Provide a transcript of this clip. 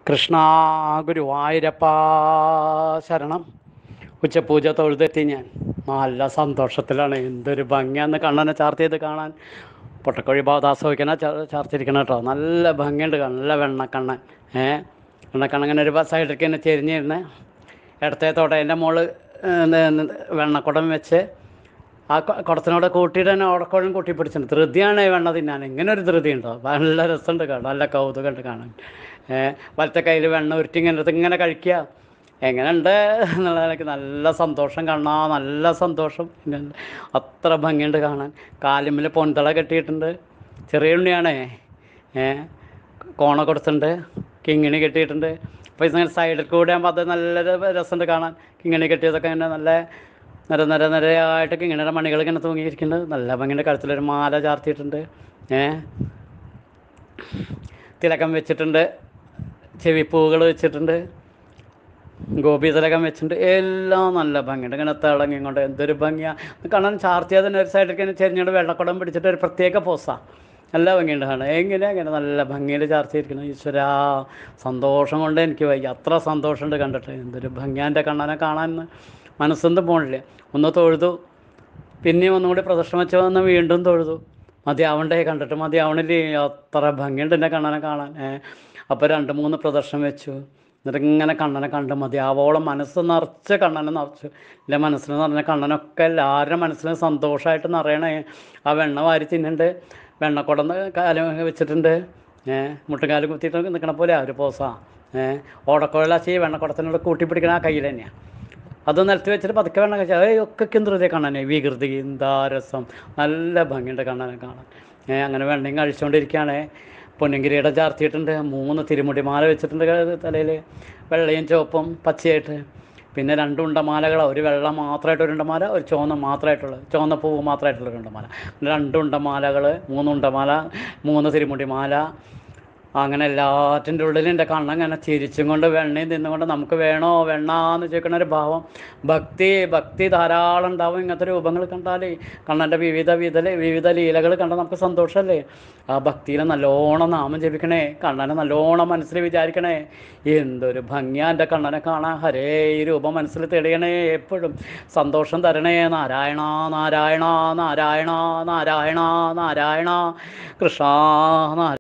കൃഷ്ണ ഗുരുവായൂരപ്പ ശരണം ഉച്ചപൂജ തൊഴുതെത്തി ഞാൻ നല്ല സന്തോഷത്തിലാണ് എന്തൊരു ഭംഗിയാന്ന് കണ്ണനെ ചാർത്തിയത് കാണാൻ പൊട്ടക്കോഴി ഭാവദാസോയ്ക്കണ ചാർത്തിരിക്കണം കേട്ടോ നല്ല ഭംഗിയുണ്ട് നല്ല വെണ്ണക്കണ്ണൻ ഏ വെണ്ണക്കണ്ണൻ ഇങ്ങനെ ഒരു സൈഡിലേക്ക് തന്നെ ചെരിഞ്ഞിരുന്ന് ഇടത്തെ തോട്ടേൻ്റെ മോള് വെണ്ണക്കുടം വെച്ച് ആ കൊ- കുടത്തിനോട് കൂട്ടിയിട്ട് തന്നെ ഓടക്കോഴും കൂട്ടി പിടിച്ചിട്ടുണ്ട് ധൃതിയാണ് ഈ വെണ്ണ തിന്നാൻ ഇങ്ങനെ ഒരു ധൃതി ഉണ്ടോ നല്ല രസമുണ്ട് കാണാൻ നല്ല കൗതുകമുണ്ട് കാണാൻ ഏഹ് വലത്തെ കയ്യിൽ വെണ്ണ ഉരുട്ടി ഇങ്ങനെ എടുത്ത് ഇങ്ങനെ കഴിക്കുക എങ്ങനെയുണ്ട് എന്നുള്ള നിലയ്ക്ക് നല്ല സന്തോഷം കാണാൻ നല്ല സന്തോഷം പിന്നെ അത്ര ഭംഗിയുണ്ട് കാണാൻ കാലുമ്മിൽ പൊന്തള കെട്ടിയിട്ടുണ്ട് ചെറിയ ഉണ്ണിയാണേ ഏഹ് കോണ കൊടുത്തിട്ടുണ്ട് കിങ്ങിണി കെട്ടിയിട്ടുണ്ട് അപ്പോൾ ഇങ്ങനെ സൈഡിൽ കൂടെ ആകുമ്പോൾ അത് നല്ല ര- രസമുണ്ട് കാണാൻ കിങ്ങിണി കെട്ടിയതൊക്കെ ഇങ്ങനെ നല്ല നിര നിര നിരയായിട്ടൊക്കെ ഇങ്ങനെ മണികൾ ഇങ്ങനെ തൂങ്ങിയിരിക്കുന്നുണ്ട് നല്ല ഭംഗിയുടെ കഴുത്തിലൊരു മാല ചാർത്തിയിട്ടുണ്ട് ഏ തിലക്കം വെച്ചിട്ടുണ്ട് ചെവിപ്പൂകൾ വെച്ചിട്ടുണ്ട് ഗോപി തിലകം വെച്ചിട്ടുണ്ട് എല്ലാം നല്ല ഭംഗിയുണ്ട് ഇങ്ങനെ തിളങ്ങി കൊണ്ട് എന്തൊരു ഭംഗിയാണ് കാണാൻ ചാർത്തിയാൽ തന്നെ ഒരു സൈഡിലേക്ക് ഇങ്ങനെ ചെരിഞ്ഞോണ്ട് വെള്ളക്കുടം പിടിച്ചിട്ട് ഒരു പ്രത്യേക പോസാണ് നല്ല ഭംഗിയുണ്ട് കാണാൻ എങ്ങനെ അങ്ങനെ നല്ല ഭംഗിയിൽ ചാർത്തിയിരിക്കുന്നു ഈശ്വരാ സന്തോഷം കൊണ്ട് എനിക്ക് വയ്യ അത്ര സന്തോഷമുണ്ട് കണ്ടിട്ട് എന്തൊരു ഭംഗിയാൻ്റെ കണ്ണനെ കാണാൻ മനസ്സൊന്നും പോണില്ല ഒന്ന് തൊഴുതു പിന്നെയും ഒന്നും കൂടി പ്രദർശനം വെച്ച് വന്ന് വീണ്ടും തൊഴുതു മതിയാവണ്ടേ കണ്ടിട്ട് മതിയാവണില്ലേ അത്ര ഭംഗിയുണ്ട് എന്നെ കണ്ണനെ കാണാൻ ഏ അപ്പോൾ രണ്ട് മൂന്ന് പ്രദർശനം വെച്ചു എന്നിട്ട് ഇങ്ങനെ കണ്ണനെ കണ്ട് മതിയാവോളം മനസ്സ് നിറച്ച് കണ്ണനെ നിറച്ചു എൻ്റെ മനസ്സിൽ നിറഞ്ഞ കണ്ണനൊക്കെ എല്ലാവരുടെ മനസ്സിലും സന്തോഷമായിട്ട് നിറയണേ ആ വെണ്ണ വാരി തിന്നുണ്ട് വെണ്ണക്കുടന്ന് കാലം വെച്ചിട്ടുണ്ട് ഏഹ് മുട്ടുകാല് കുത്തിയിട്ട് നിൽക്കണ പോലെ ആ ഒരു പോസാ ഏഹ് ഓടക്കുഴലാച്ചി വെണ്ണക്കുടത്തിനോട് കൂട്ടിപ്പിടിക്കണ ആ കയ്യിൽ തന്നെയാണ് അത് നിലത്ത് വെച്ചിട്ട് പതുക്കെ വെള്ളം കഴിച്ചാൽ ഏയ് ഒക്കെ ഹൃദയ കാണാനേ വികൃതി എന്താ രസം നല്ല ഭംഗിയുണ്ട് കാണാനെ കാണാൻ ഏ അങ്ങനെ വെണ്ണയും കഴിച്ചുകൊണ്ടിരിക്കുകയാണേ പൊന്നങ്കിരിയുടെ ചാർത്തിയിട്ടുണ്ട് മൂന്ന് തിരുമുടി മാല വെച്ചിട്ടുണ്ട് തലയിൽ വെള്ളയും ചുവപ്പും പച്ചയായിട്ട് പിന്നെ രണ്ട് ഉണ്ടമാലകൾ ഒരു വെള്ള മാത്രമായിട്ട് ഒരു ഉണ്ടമാല ഒരു ചുവന്ന മാത്രമായിട്ടുള്ളത് ചുവന്ന പൂവ് മാത്രമായിട്ടുള്ള ഒരു ഉണ്ടമാല പിന്നെ രണ്ട് ഉണ്ടമാലകൾ മൂന്ന് ഉണ്ടമാല മൂന്ന് തിരുമുടി മാല അങ്ങനെ എല്ലാറ്റിൻ്റെ ഉള്ളിൽ എൻ്റെ കണ്ണങ്ങനെ ചിരിച്ചും കൊണ്ട് വെണ്ണയും തിന്നുകൊണ്ട് നമുക്ക് വേണോ വെണ്ണ എന്ന് ചോദിക്കണ ഒരു ഭാവം ഭക്തി ഭക്തി ധാരാളം ഉണ്ടാവും ഇങ്ങനത്തെ രൂപങ്ങൾ കണ്ടാലേ കണ്ണൻ്റെ വിവിധ വിധ വിവിധ ലീലകൾ കണ്ടാൽ നമുക്ക് സന്തോഷമല്ലേ ആ ഭക്തിയിൽ നല്ലോണം നാമം ജപിക്കണേ കണ്ണനെ നല്ലോണം മനസ്സിൽ വിചാരിക്കണേ എന്തൊരു ഭംഗിയാ എൻ്റെ കണ്ണനെ കാണാൻ ഹരേ ഈ രൂപം മനസ്സിൽ തെളിയണേ എപ്പോഴും സന്തോഷം തരണേ നാരായണ നാരായണ നാരായണ നാരായണ നാരായണ കൃഷ്ണ നാരായണ